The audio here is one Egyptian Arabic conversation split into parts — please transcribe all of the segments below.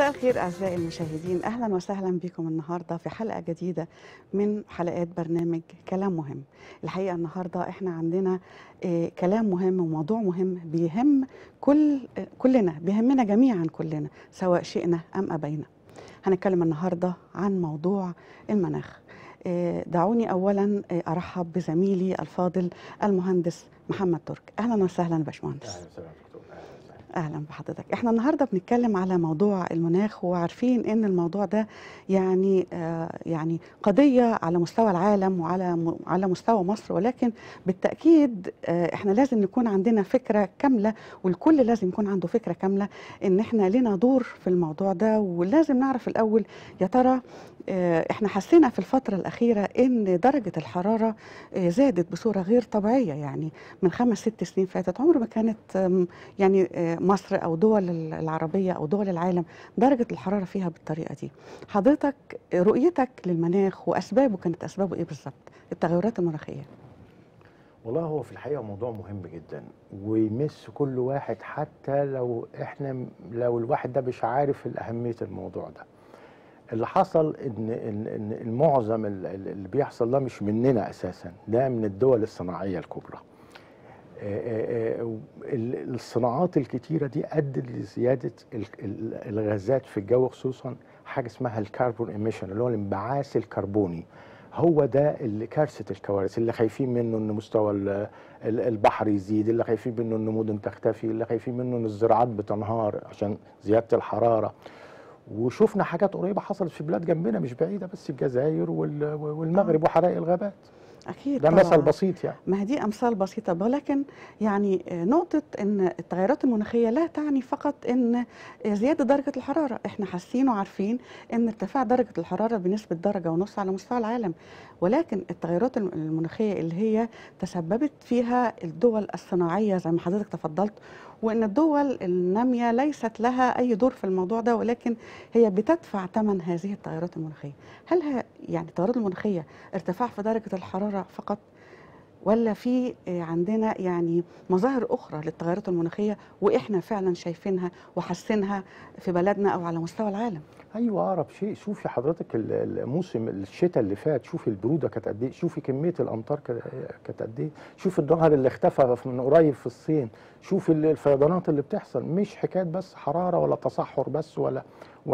مساء الخير أعزائي المشاهدين أهلا وسهلا بكم النهاردة في حلقة جديدة من حلقات برنامج كلام مهم الحقيقة النهاردة إحنا عندنا آه، كلام مهم وموضوع مهم بيهم كل آه، كلنا بيهمنا جميعا كلنا سواء شئنا أم أبينا هنتكلم النهاردة عن موضوع المناخ آه، دعوني أولا آه، أرحب بزميلي الفاضل المهندس محمد ترك أهلا وسهلا باشمهندس اهلا وسهلا دكتور اهلا وسهلا اهلا بحضرتك احنا النهارده بنتكلم على موضوع المناخ وعارفين ان الموضوع ده يعني آه يعني قضيه على مستوى العالم وعلى م- على مستوى مصر ولكن بالتاكيد آه احنا لازم نكون عندنا فكره كامله والكل لازم يكون عنده فكره كامله ان احنا لنا دور في الموضوع ده ولازم نعرف الاول يا ترى آه، احنا حسينا في الفترة الأخيرة إن درجة الحرارة آه، زادت بصورة غير طبيعية يعني من خمس ست سنين فاتت عمر ما كانت آم، يعني آه، مصر أو دول العربية أو دول العالم درجة الحرارة فيها بالطريقة دي حضرتك آه، رؤيتك للمناخ وأسبابه كانت أسبابه إيه بالظبط التغيرات المناخية والله هو في الحقيقه موضوع مهم جدا ويمس كل واحد حتى لو احنا لو الواحد ده مش عارف اهميه الموضوع ده اللي حصل ان ان ان المعظم ال- ال- اللي بيحصل ده مش مننا اساسا ده من الدول الصناعيه الكبرى آه، آه، آه، ال- الصناعات الكتيره دي ادت لزياده ال- ال- الغازات في الجو خصوصا حاجه اسمها الكربون ايميشن اللي هو الانبعاث الكربوني هو ده اللي كارثه الكوارث اللي خايفين منه ان مستوى ال- ال- البحر يزيد اللي خايفين منه ان مدن تختفي اللي خايفين منه ان الزراعات بتنهار عشان زياده الحراره وشفنا حاجات قريبه حصلت في بلاد جنبنا مش بعيده بس الجزائر وال- والمغرب وحرائق الغابات أكيد ده طبعاً. مثل بسيط يعني ما هي دي امثال بسيطه ولكن يعني آه، نقطه ان التغيرات المناخيه لا تعني فقط ان آه، زياده درجه الحراره احنا حاسين وعارفين ان ارتفاع درجه الحراره بنسبه درجه ونص على مستوى العالم ولكن التغيرات الم- المناخيه اللي هي تسببت فيها الدول الصناعيه زي ما حضرتك تفضلت وان الدول الناميه ليست لها اي دور في الموضوع ده ولكن هي بتدفع ثمن هذه التغيرات المناخيه هل ها يعني التغيرات المناخيه ارتفاع في درجه الحراره فقط ولا في آه، عندنا يعني مظاهر اخرى للتغيرات المناخيه واحنا فعلا شايفينها وحاسينها في بلدنا او على مستوى العالم ايوه اقرب شيء شوفي حضرتك ال- الموسم الشتاء اللي فات شوفي البروده كانت قد ايه شوفي كميه الامطار ك- كانت قد ايه شوفي النهر اللي اختفى من قريب في الصين شوفي ال- الفيضانات اللي بتحصل مش حكايه بس حراره ولا تصحر بس ولا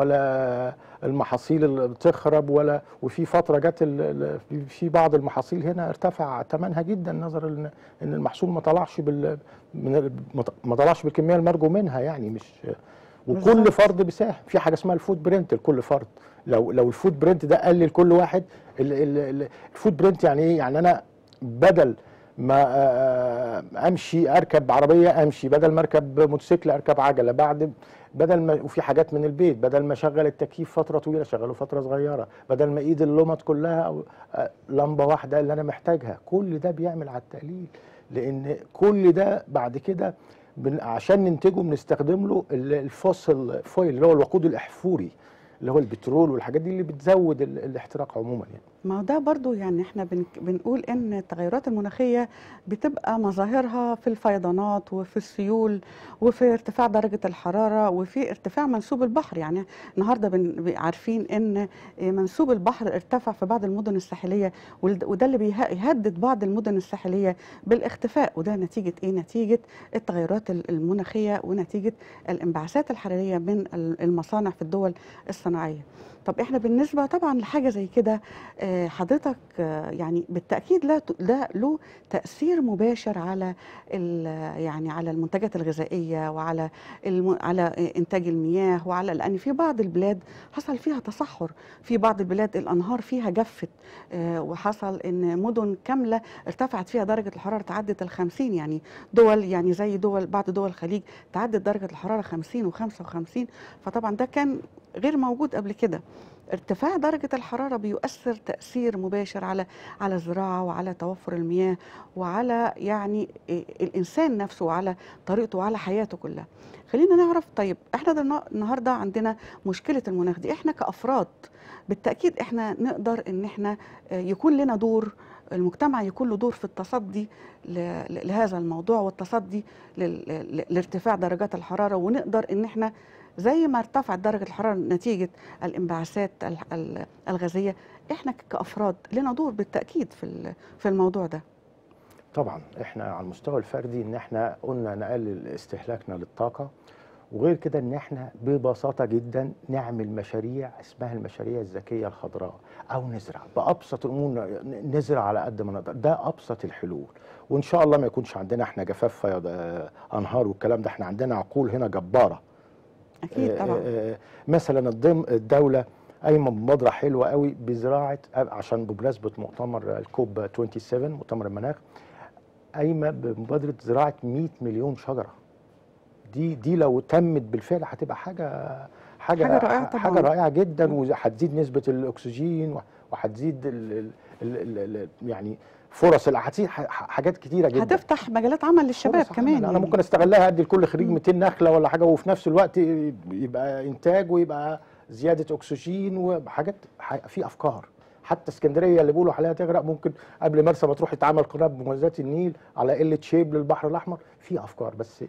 ولا المحاصيل اللي بتخرب ولا وفي فتره جت ال- ال- في- في بعض المحاصيل هنا ارتفع ثمنها جدا نظرا ان ان المحصول ما طلعش بال من ال- ما ط- ما طلعش بالكميه المرجو منها يعني مش وكل بالظبط. فرد بيساهم في حاجه اسمها الفود برنت لكل فرد لو لو الفود برنت ده قل لكل واحد ال- ال- ال- الفود برنت يعني ايه يعني انا بدل ما آه، امشي اركب عربيه امشي بدل ما اركب موتوسيكل اركب عجله بعد بدل ما وفي حاجات من البيت بدل ما اشغل التكييف فتره طويله اشغله فتره صغيره بدل ما ايد اللمط كلها او آه، لمبه واحده اللي انا محتاجها كل ده بيعمل على التقليل لان كل ده بعد كده بن- عشان ننتجه بنستخدم له ال- الفوسل فويل اللي هو الوقود الاحفوري اللي هو البترول والحاجات دي اللي بتزود ال- الاحتراق عموما يعني ما هو ده برضو يعني احنا بن بنقول ان التغيرات المناخيه بتبقى مظاهرها في الفيضانات وفي السيول وفي ارتفاع درجه الحراره وفي ارتفاع منسوب البحر يعني النهارده بن ب- عارفين ان منسوب البحر ارتفع في بعض المدن الساحليه والد- وده اللي بيه- يهدد بعض المدن الساحليه بالاختفاء وده نتيجه ايه نتيجه التغيرات ال- المناخيه ونتيجه الانبعاثات الحراريه من ال- المصانع في الدول الصناعيه طب احنا بالنسبه طبعا لحاجه زي كده آه، حضرتك آه، يعني بالتاكيد لا ت- لا له تاثير مباشر على ال- يعني على المنتجات الغذائيه وعلى الم على انتاج المياه وعلى لان في بعض البلاد حصل فيها تصحر في بعض البلاد الانهار فيها جفت آه، وحصل ان مدن كامله ارتفعت فيها درجه الحراره تعدت ال 50 يعني دول يعني زي دول بعض دول الخليج تعدت درجه الحراره 50 و55 فطبعا ده كان غير موجود قبل كده ارتفاع درجة الحرارة بيؤثر تأثير مباشر على على الزراعة وعلى توفر المياه وعلى يعني إيه الإنسان نفسه وعلى طريقته وعلى حياته كلها. خلينا نعرف طيب احنا دلنا- النهارده عندنا مشكلة المناخ دي احنا كأفراد بالتأكيد احنا نقدر ان احنا آه، يكون لنا دور المجتمع يكون له دور في التصدي ل- ل- لهذا الموضوع والتصدي لل- ل- لارتفاع درجات الحرارة ونقدر ان احنا زي ما ارتفعت درجه الحراره نتيجه الانبعاثات ال- ال- الغازيه احنا ك- كافراد لنا دور بالتاكيد في ال- في الموضوع ده طبعا احنا على المستوى الفردي ان احنا قلنا نقلل استهلاكنا للطاقه وغير كده ان احنا ببساطه جدا نعمل مشاريع اسمها المشاريع الذكيه الخضراء او نزرع بابسط الامور ن- نزرع على قد ما نقدر ده ابسط الحلول وان شاء الله ما يكونش عندنا احنا جفاف فيض آه، انهار والكلام ده احنا عندنا عقول هنا جباره اكيد آه، طبعا آه، آه، مثلا الضم الدوله قايمه بمبادره حلوه قوي بزراعه عشان بمناسبه مؤتمر الكوب 27 مؤتمر المناخ قايمه بمبادره زراعه 100 مليون شجره دي دي لو تمت بالفعل هتبقى حاجه حاجه حاجة رائعة طبعاً. حاجه رائعه جدا وهتزيد نسبه الاكسجين وه- وهتزيد ال ال ال ال ال يعني فرص ال- هتزيد ح- ح- حاجات كتيره جدا هتفتح مجالات عمل للشباب فرص كمان عمل. انا يعني. ممكن استغلها ادي لكل خريج مم. 200 نخله ولا حاجه وفي نفس الوقت يبقى انتاج ويبقى زياده اكسجين وحاجات ح- في افكار حتى اسكندريه اللي بيقولوا عليها تغرق ممكن قبل مرسى مطروح يتعمل قناه بموازات النيل على قله شيب للبحر الاحمر في افكار بس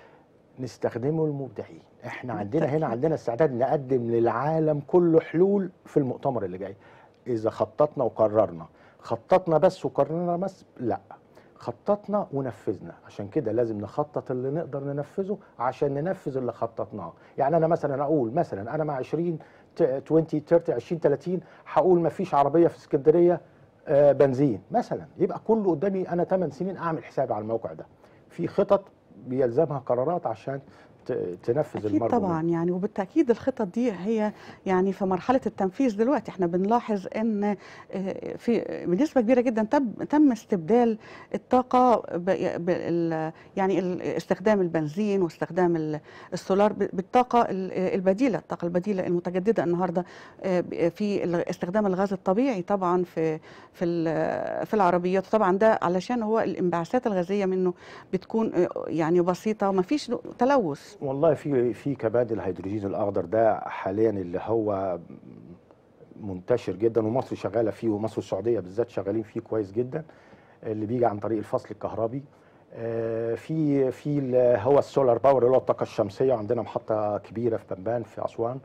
نستخدمه المبدعين احنا عندنا هنا بالتأكيد. عندنا استعداد نقدم للعالم كله حلول في المؤتمر اللي جاي اذا خططنا وقررنا خططنا بس وقررنا بس لا خططنا ونفذنا عشان كده لازم نخطط اللي نقدر ننفذه عشان ننفذ اللي خططناه يعني انا مثلا اقول مثلا انا مع 20 ت- 20 30 20 30 هقول ما فيش عربيه في اسكندريه آه، بنزين مثلا يبقى كله قدامي انا 8 سنين اعمل حسابي على الموقع ده في خطط بيلزمها قرارات عشان ت- تنفذ أكيد المرجو طبعا يعني وبالتأكيد الخطط دي هي يعني في مرحلة التنفيذ دلوقتي احنا بنلاحظ ان آه، في بنسبة كبيرة جدا تم تم استبدال الطاقة ب- بال- يعني ال- استخدام البنزين واستخدام ال- السولار ب- بالطاقة ال- البديلة الطاقة البديلة المتجددة النهاردة آه، ب- في ال- استخدام الغاز الطبيعي طبعا في في ال- في العربيات طبعا ده علشان هو الانبعاثات الغازية منه بتكون آه، يعني بسيطة وما فيش تلوث والله في في كبادي الهيدروجين الاخضر ده حاليا اللي هو منتشر جدا ومصر شغاله فيه ومصر والسعوديه بالذات شغالين فيه كويس جدا اللي بيجي عن طريق الفصل الكهربي آه، في في ال- هو السولار باور اللي هو الطاقه الشمسيه عندنا محطه كبيره في بنبان في اسوان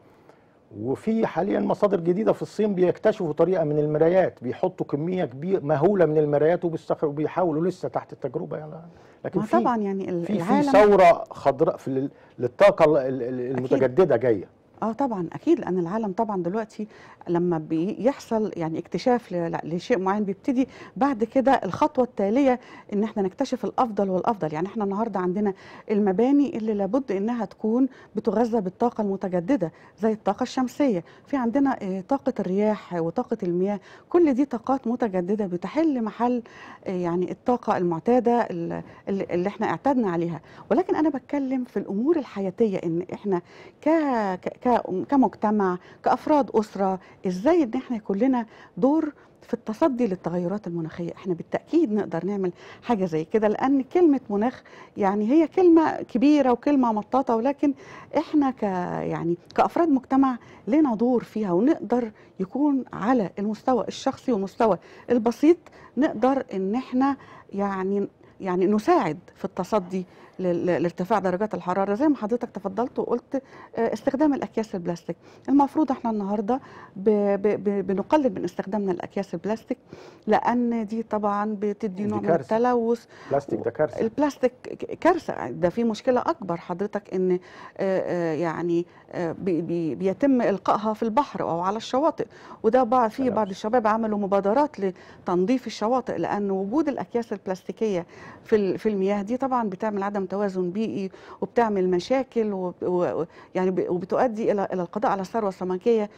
وفي حاليا مصادر جديده في الصين بيكتشفوا طريقه من المرايات بيحطوا كميه كبيره مهوله من المرايات وبيستخر- وبيحاولوا لسه تحت التجربه يعني لكن ما في طبعا يعني ال- في في العالم ثوره خضراء في ال- للطاقه ال- ال- المتجدده جايه اه طبعا اكيد لان العالم طبعا دلوقتي لما بيحصل يعني اكتشاف ل- لشيء معين بيبتدي بعد كده الخطوه التاليه ان احنا نكتشف الافضل والافضل يعني احنا النهارده عندنا المباني اللي لابد انها تكون بتغذى بالطاقه المتجدده زي الطاقه الشمسيه في عندنا آه، طاقه الرياح وطاقه المياه كل دي طاقات متجدده بتحل محل آه، يعني الطاقه المعتاده اللي, اللي احنا اعتدنا عليها ولكن انا بتكلم في الامور الحياتيه ان احنا ك... ك... ك- كمجتمع كافراد اسره ازاي ان احنا يكون لنا دور في التصدي للتغيرات المناخيه احنا بالتاكيد نقدر نعمل حاجه زي كده لان كلمه مناخ يعني هي كلمه كبيره وكلمه مطاطه ولكن احنا ك يعني كافراد مجتمع لنا دور فيها ونقدر يكون على المستوى الشخصي والمستوى البسيط نقدر ان احنا يعني يعني نساعد في التصدي لل- لارتفاع درجات الحراره زي ما حضرتك تفضلت وقلت آه، استخدام الاكياس البلاستيك المفروض احنا النهارده ب- ب- ب- بنقلل من استخدامنا الاكياس البلاستيك لان دي طبعا بتدي دي نوع من كارثة. التلوث بلاستيك ده كارثه البلاستيك ك- كارثه ده في مشكله اكبر حضرتك ان آه، آه، يعني آه، بي- بي- بيتم القائها في البحر او على الشواطئ وده بعض في تلوث. بعض الشباب عملوا مبادرات لتنظيف الشواطئ لان وجود الاكياس البلاستيكيه في ال- في المياه دي طبعا بتعمل عدم توازن بيئي وبتعمل مشاكل وب- و- و- يعني ب- وبتؤدي الى الى القضاء على الثروه السمكيه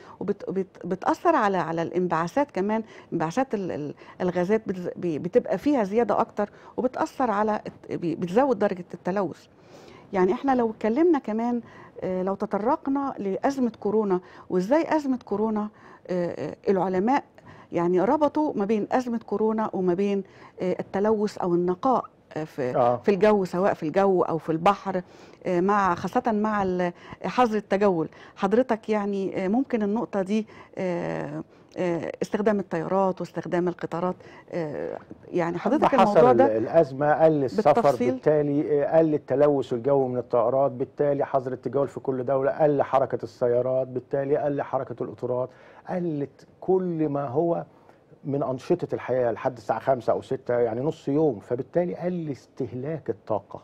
وبتاثر على على الانبعاثات كمان انبعاثات ال- ال- الغازات بتز- بي- بتبقى فيها زياده اكتر وبتاثر على الت- بي- بتزود درجه التلوث يعني احنا لو اتكلمنا كمان آه، لو تطرقنا لازمه كورونا وازاي ازمه كورونا آه، آه، العلماء يعني ربطوا ما بين ازمه كورونا وما بين آه، التلوث او النقاء آه، في اه في الجو سواء في الجو او في البحر آه، مع خاصه مع ال- حظر التجول حضرتك يعني آه، ممكن النقطه دي آه، آه، استخدام الطيارات واستخدام القطارات آه، يعني حضرتك لما الموضوع حصل ده الازمه قل السفر بالتفصيل. بالتالي آه، قل التلوث الجوي من الطائرات بالتالي حظر التجول في كل دوله قل حركه السيارات بالتالي قل حركه القطارات قلت كل ما هو من انشطه الحياه لحد الساعه 5 او 6 يعني نص يوم فبالتالي قل استهلاك الطاقه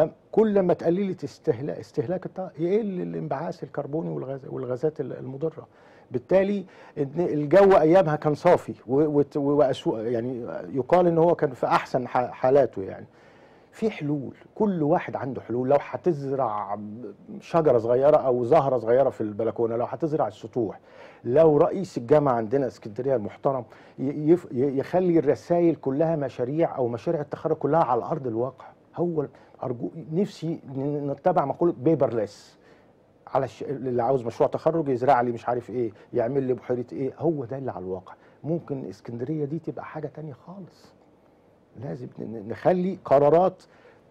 فكل ما تقللت استهلاك استهلاك الطاقه يقل الانبعاث الكربوني والغاز والغازات المضره بالتالي إن الجو ايامها كان صافي و- وت- وأسوأ يعني يقال ان هو كان في احسن ح- حالاته يعني في حلول كل واحد عنده حلول لو هتزرع شجره صغيره او زهره صغيره في البلكونه لو هتزرع السطوح لو رئيس الجامعه عندنا اسكندريه المحترم ي- يف- ي- يخلي الرسائل كلها مشاريع او مشاريع التخرج كلها على ارض الواقع هو ارجو نفسي ن- نتبع مقوله بيبرلس على الش... اللي عاوز مشروع تخرج يزرع لي مش عارف ايه يعمل لي بحيره ايه هو ده اللي على الواقع ممكن اسكندريه دي تبقى حاجه تانية خالص لازم ن- نخلي قرارات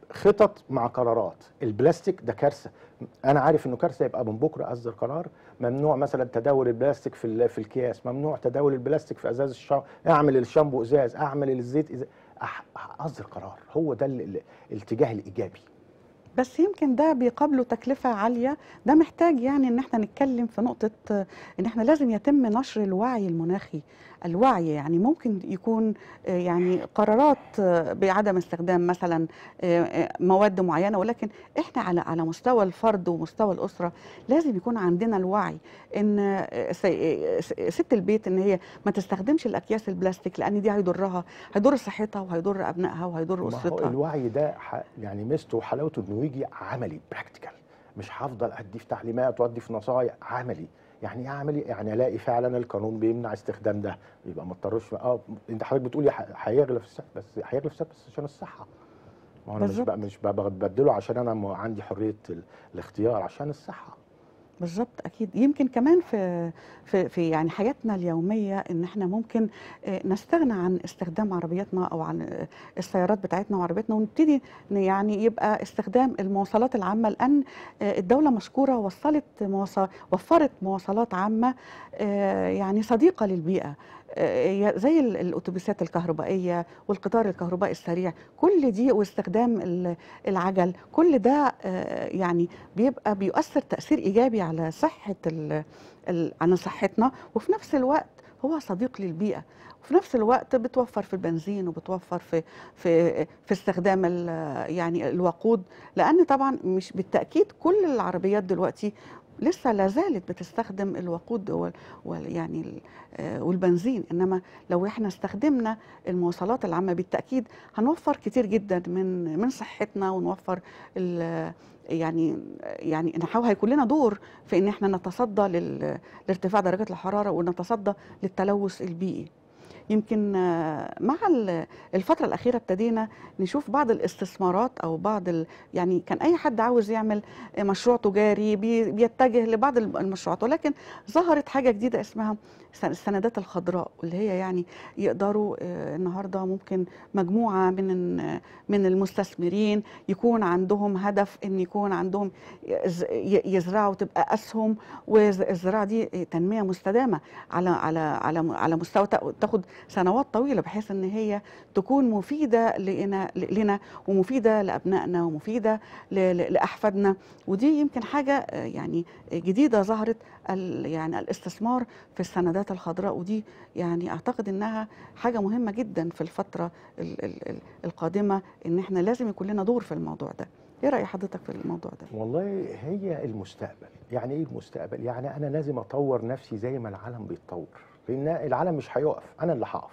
خطط مع قرارات البلاستيك ده كارثه انا عارف انه كارثه يبقى من بكره اصدر قرار ممنوع مثلا تداول البلاستيك في ال- في الكياس ممنوع تداول البلاستيك في ازاز الشامبو اعمل الشامبو ازاز اعمل الزيت ازاز أح- اصدر قرار هو ده ال- ال- الاتجاه الايجابي بس يمكن ده بيقابله تكلفة عالية ده محتاج يعني ان احنا نتكلم في نقطة آه، ان احنا لازم يتم نشر الوعي المناخي الوعي يعني ممكن يكون آه، يعني قرارات آه، بعدم استخدام مثلا آه، آه، مواد معينة ولكن احنا على على مستوى الفرد ومستوى الأسرة لازم يكون عندنا الوعي ان آه، سي- آه، ست البيت ان هي ما تستخدمش الاكياس البلاستيك لان دي هيضرها هيضر صحتها وهيضر ابنائها وهيضر ما هو اسرتها الوعي ده ح- يعني ميزته وحلاوته انه يجي عملي براكتيكال مش هفضل ادي في تعليمات وادي في نصايح عملي يعني ايه عملي يعني الاقي فعلا القانون بيمنع استخدام ده يبقى ما اضطرش اه انت حضرتك بتقولي ح- هيغلى في السعر بس هيغلى في السعر بس عشان الصحه ما هو انا مش بالظبط. بقى مش بقى ببدله عشان انا م- عندي حريه ال- الاختيار عشان الصحه بالظبط اكيد يمكن كمان في في في يعني حياتنا اليوميه ان احنا ممكن آه، نستغنى عن استخدام عربياتنا او عن آه، السيارات بتاعتنا وعربياتنا ونبتدي ن- يعني يبقى استخدام المواصلات العامه لان آه، الدوله مشكوره وصلت مواص- وفرت مواصلات عامه آه، يعني صديقه للبيئه آه، ي- زي ال- الاتوبيسات الكهربائيه والقطار الكهربائي السريع كل دي واستخدام ال- العجل كل ده آه، يعني بيبقى بيؤثر تأثير إيجابي على صحة ال ال على صحتنا وفي نفس الوقت هو صديق للبيئة وفي نفس الوقت بتوفر في البنزين وبتوفر في في في استخدام ال- يعني الوقود لأن طبعا مش بالتأكيد كل العربيات دلوقتي لسه لا زالت بتستخدم الوقود وال وال- يعني ال- آه، والبنزين انما لو احنا استخدمنا المواصلات العامه بالتاكيد هنوفر كتير جدا من من صحتنا ونوفر ال- يعني يعني نحاول هيكون لنا دور في ان احنا نتصدى لل- لارتفاع درجات الحراره ونتصدى للتلوث البيئي يمكن آه، مع ال- الفترة الأخيرة ابتدينا نشوف بعض الاستثمارات أو بعض ال... يعني كان أي حد عاوز يعمل مشروع تجاري بي- بيتجه لبعض الم- المشروعات ولكن ظهرت حاجة جديدة اسمها السن- السندات الخضراء اللي هي يعني يقدروا آه، النهاردة ممكن مجموعة من ال- من المستثمرين يكون عندهم هدف ان يكون عندهم يز- ي- يزرعوا تبقى اسهم والزراعه دي تنميه مستدامه على على على على مستوى تا- تاخد سنوات طويله بحيث ان هي تكون مفيده لنا لنا ومفيده لابنائنا ومفيده ل- ل- لاحفادنا ودي يمكن حاجه آه، يعني جديده ظهرت ال- يعني الاستثمار في السندات الخضراء ودي يعني اعتقد انها حاجه مهمه جدا في الفتره ال- ال- ال- القادمه ان احنا لازم يكون لنا دور في الموضوع ده ايه راي حضرتك في الموضوع ده والله هي المستقبل يعني ايه المستقبل يعني انا لازم اطور نفسي زي ما العالم بيتطور لان العالم مش هيقف انا اللي هقف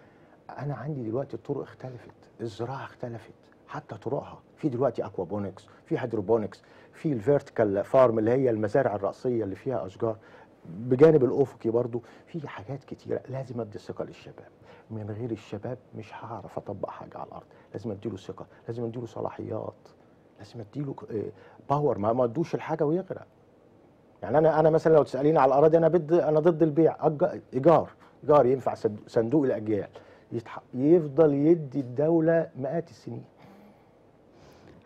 انا عندي دلوقتي الطرق اختلفت الزراعه اختلفت حتى طرقها في دلوقتي اكوابونكس في هيدروبونكس في الفيرتيكال فارم اللي هي المزارع الرأسية اللي فيها اشجار بجانب الافقي برضو في حاجات كتيره لازم ادي ثقه للشباب من غير الشباب مش هعرف اطبق حاجه على الارض لازم اديله ثقه لازم اديله صلاحيات لازم اديله باور ما ما ادوش الحاجه ويغرق يعني انا انا مثلا لو تساليني على الاراضي انا ضد انا ضد البيع أج- ايجار ايجار ينفع صند- صندوق الاجيال يتح... يفضل يدي الدوله مئات السنين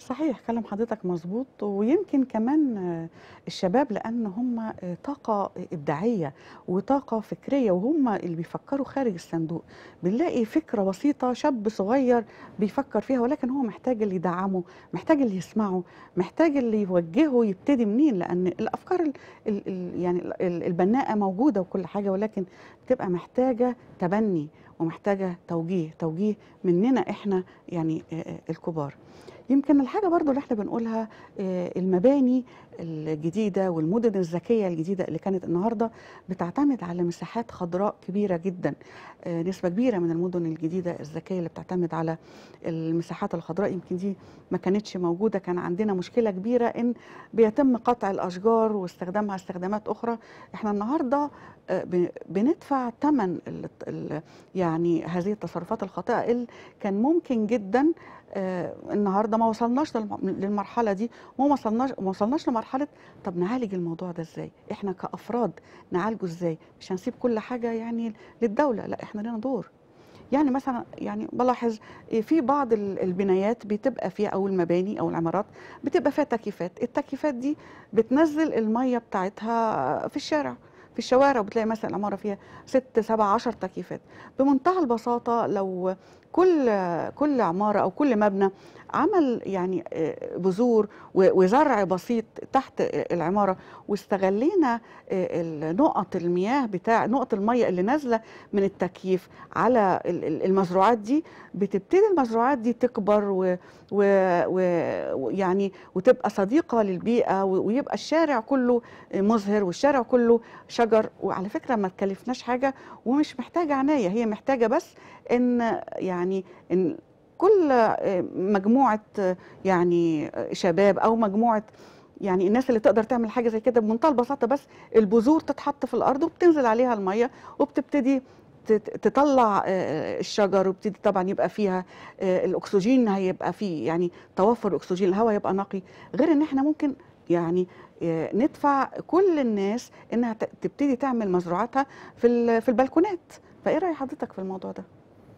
صحيح كلام حضرتك مظبوط ويمكن كمان آه، الشباب لان هم آه، طاقه ابداعيه وطاقه فكريه وهم اللي بيفكروا خارج الصندوق بنلاقي فكره بسيطه شاب صغير بيفكر فيها ولكن هو محتاج اللي يدعمه محتاج اللي يسمعه محتاج اللي يوجهه يبتدي منين لان الافكار ال ال ال يعني ال- ال- البناءه موجوده وكل حاجه ولكن بتبقى محتاجه تبني ومحتاجه توجيه توجيه مننا احنا يعني آه، آه، الكبار يمكن الحاجة برضو اللي احنا بنقولها آه، المباني الجديدة والمدن الذكية الجديدة اللي كانت النهاردة بتعتمد على مساحات خضراء كبيرة جدا آه، نسبة كبيرة من المدن الجديدة الذكية اللي بتعتمد على المساحات الخضراء يمكن دي ما كانتش موجودة كان عندنا مشكلة كبيرة ان بيتم قطع الأشجار واستخدامها استخدامات أخرى احنا النهاردة آه، ب- بندفع ثمن ال- ال- يعني هذه التصرفات الخاطئة اللي كان ممكن جدا آه، النهارده ما وصلناش للم- للمرحله دي وما وصلناش ما وصلناش لمرحله طب نعالج الموضوع ده ازاي احنا كافراد نعالجه ازاي مش هنسيب كل حاجه يعني للدوله لا احنا لنا دور يعني مثلا يعني بلاحظ في بعض ال- البنايات بتبقى فيها او المباني او العمارات بتبقى فيها تكييفات التكييفات دي بتنزل الميه بتاعتها في الشارع في الشوارع وبتلاقي مثلا العماره فيها ست سبع عشر تكييفات بمنتهى البساطه لو كل كل عماره او كل مبنى عمل يعني آه، بذور و- وزرع بسيط تحت العماره واستغلينا آه، نقط المياه بتاع نقط الميه اللي نازله من التكييف على ال- ال- المزروعات دي بتبتدي المزروعات دي تكبر و- و- و- ويعني وتبقى صديقه للبيئه و- ويبقى الشارع كله مزهر والشارع كله شجر وعلى فكره ما تكلفناش حاجه ومش محتاجه عنايه هي محتاجه بس ان يعني ان كل آه، مجموعه آه، يعني آه، شباب او مجموعه يعني الناس اللي تقدر تعمل حاجه زي كده بمنتهى البساطه بس البذور تتحط في الارض وبتنزل عليها الميه وبتبتدي تت- تطلع آه، الشجر وبتدي طبعا يبقى فيها آه، الاكسجين هيبقى فيه يعني توفر الاكسجين الهواء يبقى نقي غير ان احنا ممكن يعني آه، ندفع كل الناس انها ت- تبتدي تعمل مزروعاتها في ال- في البلكونات فايه راي حضرتك في الموضوع ده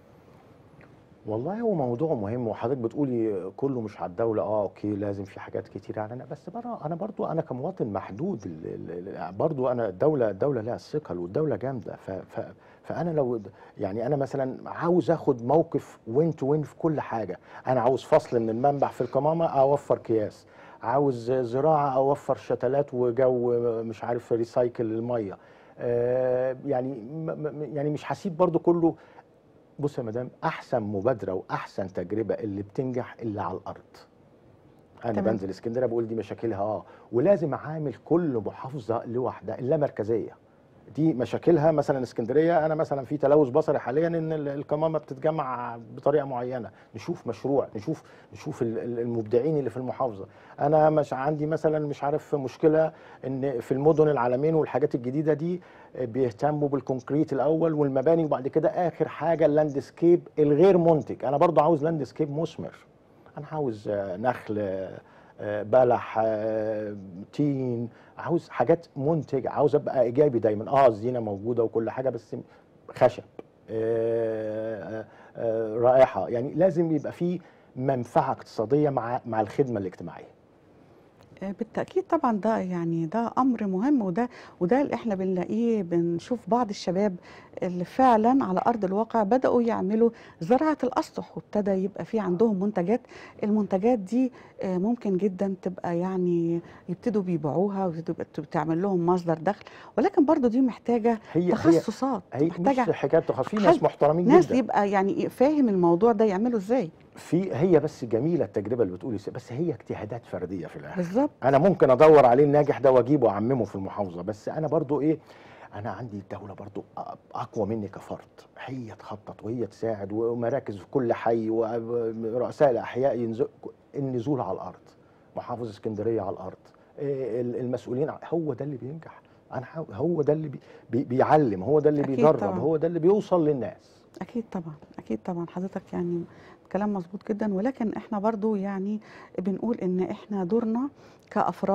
والله هو موضوع مهم وحضرتك بتقولي كله مش على الدولة اه اوكي لازم في حاجات كتير علينا بس برا انا برضو انا كمواطن محدود ال- ال- ال- برضو انا الدولة الدولة لها الثقل والدولة جامدة ف ف فانا لو د- يعني انا مثلا عاوز اخد موقف وين تو وين في كل حاجة انا عاوز فصل من المنبع في القمامة اوفر اكياس عاوز زراعة اوفر شتلات وجو مش عارف ريسايكل المية آه يعني م- م- يعني مش هسيب برضو كله بص يا مدام احسن مبادره واحسن تجربه اللي بتنجح اللي على الارض انا تمام. بنزل اسكندريه بقول دي مشاكلها اه ولازم اعامل كل محافظه لوحدها اللامركزيه دي مشاكلها مثلا اسكندريه انا مثلا في تلوث بصري حاليا ان ال- القمامه بتتجمع بطريقه معينه نشوف مشروع نشوف نشوف ال- ال- المبدعين اللي في المحافظه انا مش عندي مثلا مش عارف مشكله ان في المدن العالمين والحاجات الجديده دي بيهتموا بالكونكريت الاول والمباني وبعد كده اخر حاجه اللاندسكيب الغير منتج انا برضو عاوز لاندسكيب مثمر انا عاوز آه، نخل آه، آه، بلح آه، تين عاوز حاجات منتجه عاوز ابقى ايجابي دايما اه الزينه موجوده وكل حاجه بس خشب آه، آه، آه، رائحه يعني لازم يبقى في منفعه اقتصاديه مع مع الخدمه الاجتماعيه آه، بالتأكيد طبعا ده يعني ده أمر مهم وده وده اللي احنا بنلاقيه بنشوف بعض الشباب اللي فعلا على أرض الواقع بدأوا يعملوا زراعة الأسطح وابتدى يبقى في عندهم منتجات المنتجات دي آه، ممكن جدا تبقى يعني يبتدوا بيبيعوها وتبقى تعمل لهم مصدر دخل ولكن برضو دي محتاجة هي هي تخصصات هي مش محتاجة حكايه تخصص في حد- ناس محترمين ناس جدا يبقى يعني فاهم الموضوع ده يعمله ازاي في هي بس جميله التجربه اللي بتقولي بس هي اجتهادات فرديه في الاخر بالظبط انا ممكن ادور عليه الناجح ده واجيبه واعممه في المحافظه بس انا برضو ايه انا عندي الدوله برضو أ- اقوى مني كفرد هي تخطط وهي تساعد ومراكز في كل حي ورؤساء الاحياء ينزل النزول على الارض محافظ اسكندريه على الارض إيه ال- المسؤولين ع- هو ده اللي بينجح انا حاو- هو ده اللي بي بي بيعلم هو ده اللي أكيد بيدرب طبعاً. هو ده اللي بيوصل للناس اكيد طبعا اكيد طبعا حضرتك يعني كلام مظبوط جدا ولكن احنا برضو يعني بنقول ان احنا دورنا كافراد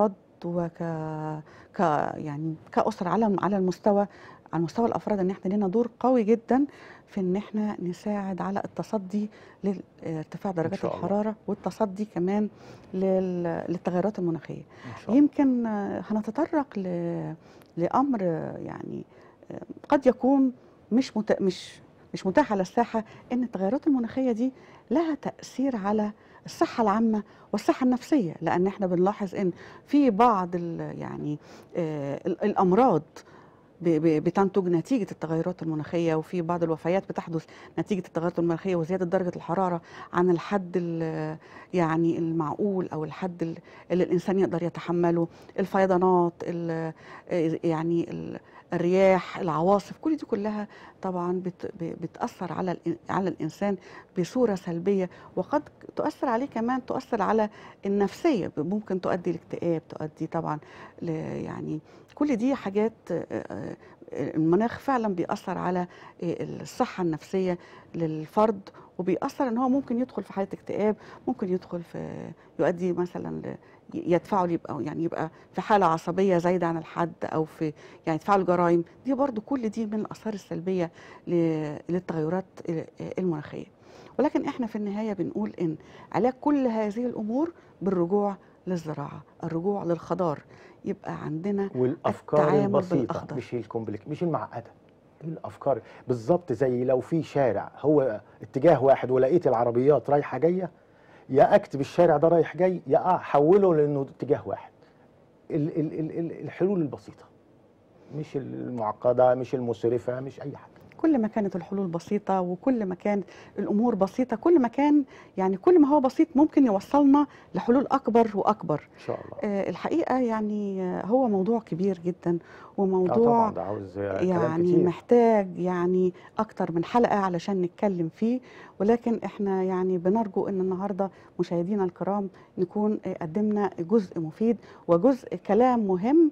وك ك يعني كأسرة على على المستوى على مستوى الافراد ان احنا لنا دور قوي جدا في ان احنا نساعد على التصدي لارتفاع درجات شاء الله. الحراره والتصدي كمان لل- للتغيرات المناخيه ان شاء الله يمكن آه، هنتطرق ل- لامر آه، يعني آه، قد يكون مش مت... مش مش متاح على الساحه ان التغيرات المناخيه دي لها تاثير على الصحه العامه والصحه النفسيه لان احنا بنلاحظ ان في بعض ال... يعني آه، ال- الامراض ب- ب- بتنتج نتيجة التغيرات المناخية وفي بعض الوفيات بتحدث نتيجة التغيرات المناخية وزيادة درجة الحرارة عن الحد ال- يعني المعقول أو الحد ال- اللي الإنسان يقدر يتحمله الفيضانات ال- يعني ال- الرياح العواصف كل دي كلها طبعا بت- ب- بتأثر على الإن- على الإنسان بصورة سلبية وقد تؤثر عليه كمان تؤثر على النفسية ممكن تؤدي لاكتئاب تؤدي طبعا ل- يعني كل دي حاجات آه، آه، المناخ فعلا بيأثر على آه، الصحة النفسية للفرد وبيأثر ان هو ممكن يدخل في حالة اكتئاب ممكن يدخل في يؤدي مثلا ل- يدفعه ليبقى يعني يبقى في حالة عصبية زايدة عن الحد او في يعني يدفعه الجرائم دي برضو كل دي من الآثار السلبية ل- للتغيرات المناخية ولكن احنا في النهاية بنقول ان علاج كل هذه الامور بالرجوع للزراعة الرجوع للخضار يبقى عندنا والافكار التعامل البسيطه بالأخضر. مش الكومبليك مش المعقده الافكار بالظبط زي لو في شارع هو اتجاه واحد ولقيت العربيات رايحه جايه يا اكتب الشارع ده رايح جاي يا احوله لانه اتجاه واحد ال ال ال ال الحلول البسيطه مش المعقده مش المسرفه مش اي حاجه كل ما كانت الحلول بسيطة وكل ما كانت الأمور بسيطة كل ما كان يعني كل ما هو بسيط ممكن يوصلنا لحلول أكبر وأكبر ان شاء الله آه، الحقيقة يعني آه، هو موضوع كبير جدا آه وموضوع طبعا ده عاوز كلام يعني كتير محتاج يعني أكتر من حلقة علشان نتكلم فيه ولكن احنا يعني بنرجو ان النهاردة مشاهدينا الكرام نكون آه، قدمنا جزء مفيد وجزء كلام مهم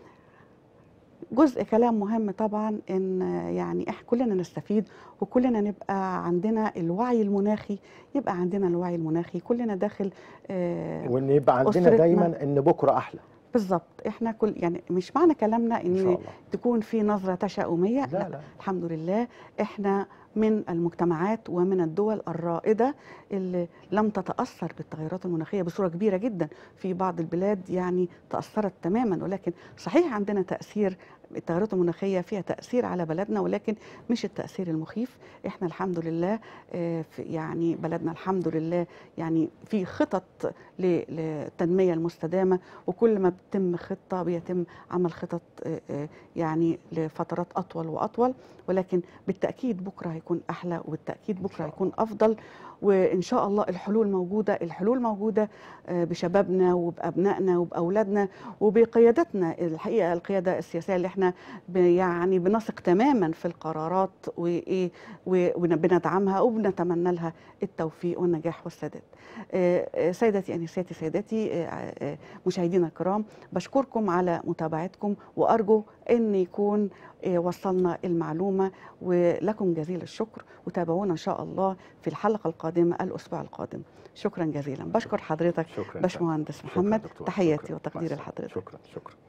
جزء كلام مهم طبعا ان آه، يعني احنا كلنا نستفيد وكلنا نبقى عندنا الوعي المناخي يبقى عندنا الوعي المناخي كلنا داخل آه، وان يبقى عندنا أسرتنا. دايما ان بكره احلى بالظبط احنا كل يعني مش معنى كلامنا ان شاء ان الله تكون في نظرة تشاؤمية لا لا الحمد لله احنا من المجتمعات ومن الدول الرائدة اللي لم تتأثر بالتغيرات المناخية بصورة كبيرة جدا في بعض البلاد يعني تأثرت تماما ولكن صحيح عندنا تأثير التغيرات المناخية فيها تأثير على بلدنا ولكن مش التأثير المخيف احنا الحمد لله آه، في يعني بلدنا الحمد لله يعني في خطط ل- للتنمية المستدامة وكل ما بتتم خطة بيتم عمل خطط آه، آه، يعني لفترات أطول وأطول ولكن بالتأكيد بكرة هيكون أحلى وبالتأكيد إن بكرة شاء هيكون أفضل وإن شاء الله الحلول موجودة الحلول موجودة آه، بشبابنا وبأبنائنا وبأولادنا وبقيادتنا الحقيقة القيادة السياسية اللي احنا ب- يعني بنثق تماما في القرارات وإيه و- وبندعمها وبنتمنى لها التوفيق والنجاح والسداد آه، آه، سيدتي أنساتي سيداتي آه، آه، مشاهدينا الكرام بشكركم على متابعتكم وأرجو أن يكون آه، وصلنا المعلومة ولكم جزيل الشكر وتابعونا إن شاء الله في الحلقة القادمة الأسبوع القادم شكرا جزيلا بشكر حضرتك شكرا باشمهندس شكراً محمد دكتور. تحياتي شكراً. وتقديري مع السلامة. لحضرتك شكرا شكرا